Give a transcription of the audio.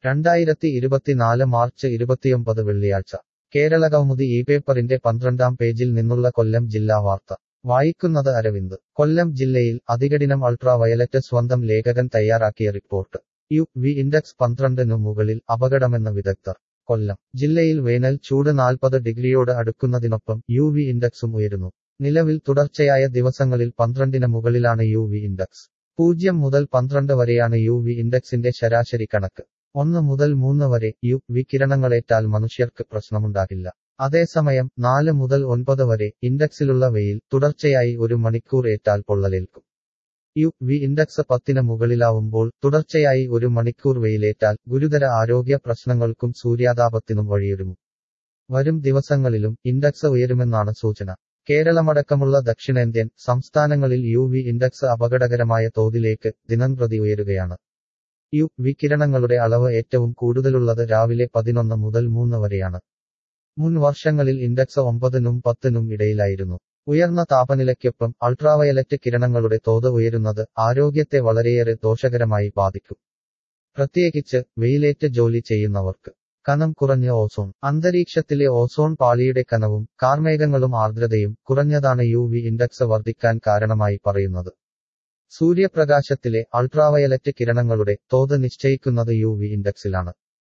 രണ്ടായിരത്തി ഇരുപത്തിനാല് മാർച്ച് ഇരുപത്തിയൊമ്പത് വെള്ളിയാഴ്ച കേരളകൗമുദി ഈ പേപ്പറിന്റെ പന്ത്രണ്ടാം പേജിൽ നിന്നുള്ള കൊല്ലം ജില്ലാ വാർത്ത വായിക്കുന്നത് അരവിന്ദ് കൊല്ലം ജില്ലയിൽ അതികഠിനം അൾട്രാ വയലറ്റ് സ്വന്തം ലേഖകൻ തയ്യാറാക്കിയ റിപ്പോർട്ട് യു വി ഇൻഡെക്സ് പന്ത്രണ്ടിനു മുകളിൽ അപകടമെന്ന വിദഗ്ധർ കൊല്ലം ജില്ലയിൽ വേനൽ ചൂട് നാൽപ്പത് ഡിഗ്രിയോട് അടുക്കുന്നതിനൊപ്പം യു വി ഇൻഡെക്സും ഉയരുന്നു നിലവിൽ തുടർച്ചയായ ദിവസങ്ങളിൽ പന്ത്രണ്ടിന് മുകളിലാണ് യു വി ഇൻഡെക്സ് പൂജ്യം മുതൽ പന്ത്രണ്ട് വരെയാണ് യു വി ഇൻഡെക്സിന്റെ ശരാശരി കണക്ക് ഒന്ന് മുതൽ മൂന്ന് വരെ യു വി കിരണങ്ങളേറ്റാൽ മനുഷ്യർക്ക് പ്രശ്നമുണ്ടാകില്ല അതേസമയം നാല് മുതൽ ഒൻപത് വരെ ഇൻഡെക്സിലുള്ള വെയിൽ തുടർച്ചയായി ഒരു മണിക്കൂർ ഏറ്റാൽ പൊള്ളലേൽക്കും യു വി ഇൻഡെക്സ് പത്തിന് മുകളിലാവുമ്പോൾ തുടർച്ചയായി ഒരു മണിക്കൂർ വെയിലേറ്റാൽ ഗുരുതര ആരോഗ്യ പ്രശ്നങ്ങൾക്കും സൂര്യാതാപത്തിനും വഴിയൊരുങ്ങും വരും ദിവസങ്ങളിലും ഇൻഡെക്സ് ഉയരുമെന്നാണ് സൂചന കേരളമടക്കമുള്ള ദക്ഷിണേന്ത്യൻ സംസ്ഥാനങ്ങളിൽ യു വി ഇൻഡെക്സ് അപകടകരമായ തോതിലേക്ക് ദിനംപ്രതി ഉയരുകയാണ് യു വി കിരണങ്ങളുടെ അളവ് ഏറ്റവും കൂടുതലുള്ളത് രാവിലെ പതിനൊന്ന് മുതൽ മൂന്ന് വരെയാണ് മുൻ വർഷങ്ങളിൽ ഇൻഡെക്സ് ഒമ്പതിനും പത്തിനും ഇടയിലായിരുന്നു ഉയർന്ന താപനിലയ്ക്കൊപ്പം അൾട്രാവയലറ്റ് കിരണങ്ങളുടെ തോത് ഉയരുന്നത് ആരോഗ്യത്തെ വളരെയേറെ ദോഷകരമായി ബാധിക്കും പ്രത്യേകിച്ച് വെയിലേറ്റ് ജോലി ചെയ്യുന്നവർക്ക് കനം കുറഞ്ഞ ഓസോൺ അന്തരീക്ഷത്തിലെ ഓസോൺ പാളിയുടെ കനവും കാർമേഘങ്ങളും ആർദ്രതയും കുറഞ്ഞതാണ് യു വി ഇൻഡെക്സ് വർദ്ധിക്കാൻ കാരണമായി പറയുന്നത് സൂര്യപ്രകാശത്തിലെ അൾട്രാവയലറ്റ് കിരണങ്ങളുടെ തോത് നിശ്ചയിക്കുന്നത് യു വി ഇൻഡെക്സിലാണ്